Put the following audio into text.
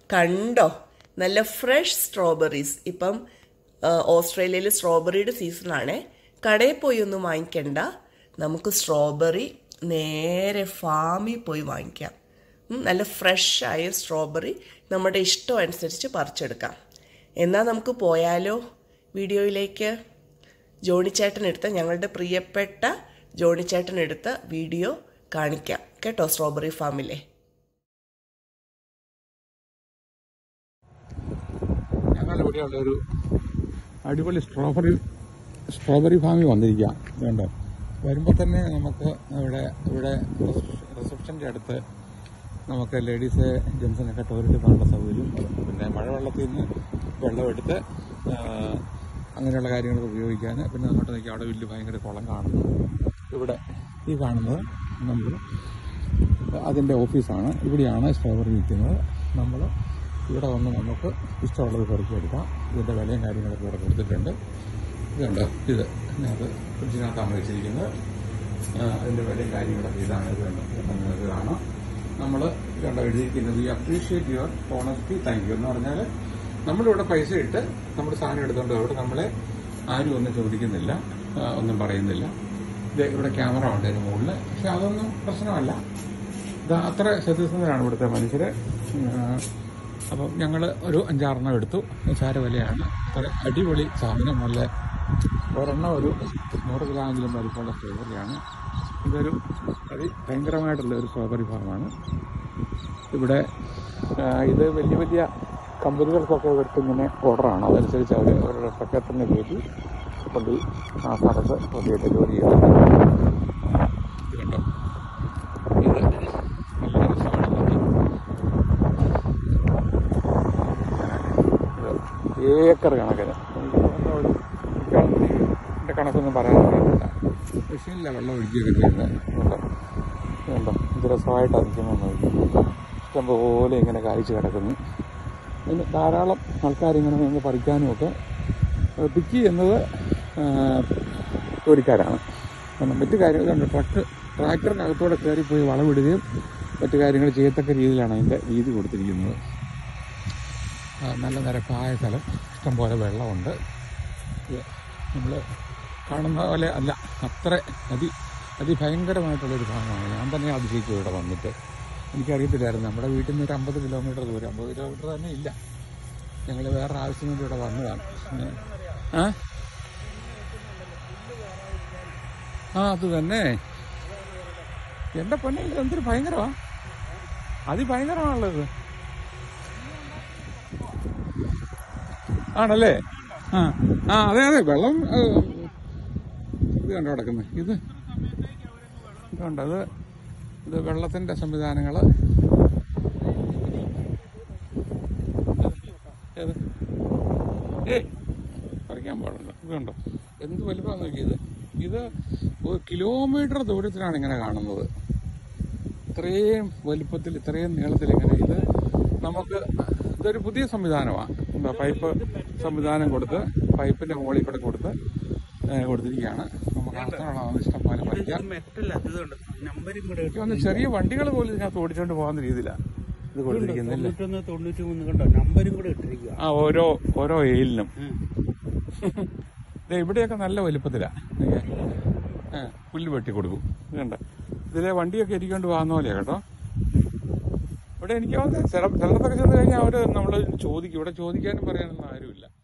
കണ്ടോ നല്ല fresh strawberries ഇപ്പം ഓസ്ട്രേലിയയിൽ സ്ട്രോബെറിയുടെ സീസണാണ് കടയിൽ പോയി ഒന്നും വാങ്ങിക്കണ്ട നമുക്ക് സ്ട്രോബെറി നേരെ ഫാമിൽ പോയി വാങ്ങിക്കാം ഉം, നല്ല ഫ്രഷ് ആയ സ്ട്രോബെറി നമ്മുടെ ഇഷ്ടം അനുസരിച്ച് പറിച്ചെടുക്കാം എന്നാൽ നമുക്ക് പോയാലോ വീഡിയോയിലേക്ക് ജോണിച്ചേട്ടൻ എടുത്ത ഞങ്ങളുടെ പ്രിയപ്പെട്ട ജോണിച്ചേട്ടൻ എടുത്ത വീഡിയോ കാണിക്കാം കേട്ടോ സ്ട്രോബെറി ഫാമിലെ ഞങ്ങൾ ഇവിടെയുള്ള ഒരു അടിപൊളി സ്ട്രോബെറി സ്ട്രോബെറി ഫാമിൽ വന്നിരിക്കുക വേണ്ടോ വരുമ്പോൾ തന്നെ നമുക്ക് ഇവിടെ ഇവിടെ റിസപ്ഷൻ്റെ അടുത്ത് നമുക്ക് ലേഡീസ് ജെൻസിനൊക്കെ ടോയ്ലറ്റ് പോകാനുള്ള സൗകര്യം പിന്നെ മഴവെള്ളത്തിൽ നിന്ന് വെള്ളമെടുത്ത് ആ, അങ്ങനെയുള്ള കാര്യങ്ങൾക്ക് ഉപയോഗിക്കാൻ പിന്നെ അങ്ങോട്ട് നിൽക്കുക അവിടെ വലിയ ഭയങ്കര കുളം കാണുന്നു ഇവിടെ ഈ കാണുന്നത് നമ്മൾ അതിൻ്റെ ഓഫീസാണ് ഇവിടെയാണ് സ്ട്രോബെറി വിൽക്കുന്നത് നമ്മൾ ഇവിടെ വന്ന് നമുക്ക് ഇഷ്ടമുള്ളത് പെറുക്കിയെടുക്കാം ഇതിൻ്റെ വിലയും കാര്യങ്ങളൊക്കെ ഇവിടെ കൊടുത്തിട്ടുണ്ട് ഇതുണ്ട് ഇത് ഇതിനകത്ത് ഫ്രിഡ്ജിനകത്താണ് വെച്ചിരിക്കുന്നത് ആ, അതിൻ്റെ വിലയും കാര്യങ്ങളൊക്കെ ഇതാണ് ഇത് കണ്ടോ ഇതൊക്കെ നിങ്ങൾക്ക് കാണാം നമ്മൾ കണ്ട എഴുതിയിരിക്കുന്നത് we appreciate your honesty thank you എന്ന് പറഞ്ഞാൽ നമ്മളിവിടെ പൈസ ഇട്ട് നമ്മുടെ സാധനം എടുത്തുകൊണ്ട് അവിടെ നമ്മളെ ആരും ഒന്നും ചോദിക്കുന്നില്ല ആ, ഒന്നും പറയുന്നില്ല ഇത് ഇവിടെ ക്യാമറ ഉണ്ട് അതിന് മുകളിൽ പക്ഷെ അതൊന്നും പ്രശ്നമല്ല ഇത് അത്ര സത്യസന്ധരാണ് ഇവിടുത്തെ മനുഷ്യര് ഉം, അപ്പം ഞങ്ങൾ ഒരു അഞ്ചാറെണ്ണം എടുത്തു നിസാര വിലയാണ് അത്ര അടിപൊളി സാധനം നല്ല ഒരെണ്ണം ഒരു നൂറ് ഗ്രാമെങ്കിലും വലിപ്പമുള്ള സ്ട്രോബെറിയാണ് ഇതൊരു അതി ഭയങ്കരമായിട്ടുള്ള ഒരു സ്ട്രോബെറി ഫാമാണ് ഇവിടെ ആ, ഇത് വലിയ വലിയ കമ്പനികൾക്കൊക്കെ ഇവർക്ക് ഇങ്ങനെ ഓർഡറാണ് അതനുസരിച്ച് അവർ അവരുടെ സെക്രട്ടറിനെ കയറ്റി കൊണ്ട് ആ സ്ഥലത്ത് വലിയ ഡെലിവറി ചെയ്യുന്നുണ്ട് ഇത് കണ്ടോ ഇത് നല്ല രസമായിട്ടുള്ളത് ഏക്കർ കണക്കിന് എൻ്റെ കണക്കൊന്നും പറയാൻ അറിയത്തില്ല മെഷീനിലെ വെള്ളം ഒഴുകിയൊക്കെ ചെയ്യുന്നത് കണ്ടോ കണ്ടോ ഇത് രസമായിട്ട് അതിരിക്കുന്നു നോക്കി ഇഷ്ടംപോലെ ഇങ്ങനെ കായ്ച്ചു കിടക്കുന്നു അതിന് ധാരാളം ആൾക്കാരിങ്ങനെ നിന്ന് പറിക്കാനും ഒക്കെ ഏഹ് പിക്ക് ചെയ്യുന്നത് ഏഹ് ജോലിക്കാരാണ് കാരണം മറ്റു കാര്യങ്ങൾ കണ്ട് ട്രക്ക് ട്രാക്ടറിനകത്തൂടെ കയറിപ്പോയി വളമിടുകയും മറ്റു കാര്യങ്ങൾ ചെയ്യത്തക്ക രീതിയിലാണ് അതിൻ്റെ രീതി കൊടുത്തിരിക്കുന്നത് ആ, നല്ല നിരപ്പായ സ്ഥലം ഇഷ്ടംപോലെ വെള്ളമുണ്ട് നമ്മൾ കാണുന്ന പോലെ അല്ല അത്ര അതി അതിഭയങ്കരമായിട്ടുള്ളൊരു ഭാഗമാണ് ഞാൻ തന്നെ അതിശയിച്ചു ഇവിടെ വന്നിട്ട് എനിക്കറിയത്തില്ലായിരുന്നു നമ്മുടെ വീട്ടിൽ നിന്ന് ഒരു അമ്പത് കിലോമീറ്റർ ദൂരം അമ്പത് കിലോമീറ്റർ തന്നെ ഇല്ല ഞങ്ങൾ വേറെ ആവശ്യം കൊണ്ട് ഇവിടെ വന്നതാണ് ഏ? ആ ആ അത് തന്നെ എന്റെ പൊന്നെ ഇത് എന്തൊരു ഭയങ്കരമാ അതിഭയങ്കരമാണല്ലോ ഇത് ആണല്ലേ ആ ആ അതെ അതെ വെള്ളം ഏ, ഇത് കണ്ടോ കിടക്കുന്നത് ഇത് ഇതുണ്ട് അത് ഇത് വെള്ളത്തിന്റെ സംവിധാനങ്ങൾ ഏത് ഏയ് പറിക്കാൻ പാടില്ല ഇത് കണ്ടോ എന്ത് വലുപ്പമാണ് നോക്കിയത് ഇത് ഒരു കിലോമീറ്റർ ദൂരത്തിലാണ് ഇങ്ങനെ കാണുന്നത് ഇത്രയും വലുപ്പത്തിൽ ഇത്രയും നീളത്തിൽ ഇങ്ങനെ ഇത് നമുക്ക് ഇതൊരു പുതിയ സംവിധാനമാണ് എന്താ പൈപ്പ് സംവിധാനം കൊടുത്ത് പൈപ്പിന്റെ മുകളിൽ കൂടെ കൊടുത്ത് ഏ, കൊടുത്തിരിക്കുകയാണ് നമുക്ക് അർത്ഥമുള്ള ഇഷ്ടം പോലെ പറിക്കാം മെറ്റല്ലാത്തതുകൊണ്ട് നമ്പരും കൂടെ എനിക്ക് തോന്നുന്നു ചെറിയ വണ്ടികൾ പോലും ഇതിനകത്ത് ഓടിച്ചുകൊണ്ട് പോകുന്ന രീതിയിലാണ് ഇത് കൊടുത്തിരിക്കുന്നില്ല തൊണ്ണൂറ്റൊന്ന് തൊണ്ണൂറ്റി മൂന്ന് കണ്ടോ നമ്പരും കൂടെ ഇട്ടിരിക്കുക ആ ഓരോ ഓരോ എയിലിനും ദേ ഇവിടെയൊക്കെ നല്ല വലുപ്പത്തിലാണ് പുല്ല് വെട്ടി കൊടുക്കും ഇത് കണ്ട ഇതിലെ വണ്ടിയൊക്കെ ഇരിക്കൊണ്ട് പോകുന്ന പോലെയാ കേട്ടോ ഇവിടെ എനിക്ക് തോന്നുന്നത് ചില ചിലടത്തൊക്കെ ചെന്ന് കഴിഞ്ഞാൽ അവർ നമ്മൾ ചോദിക്കും ഇവിടെ ചോദിക്കാനും പറയാനൊന്നും ആരുമില്ല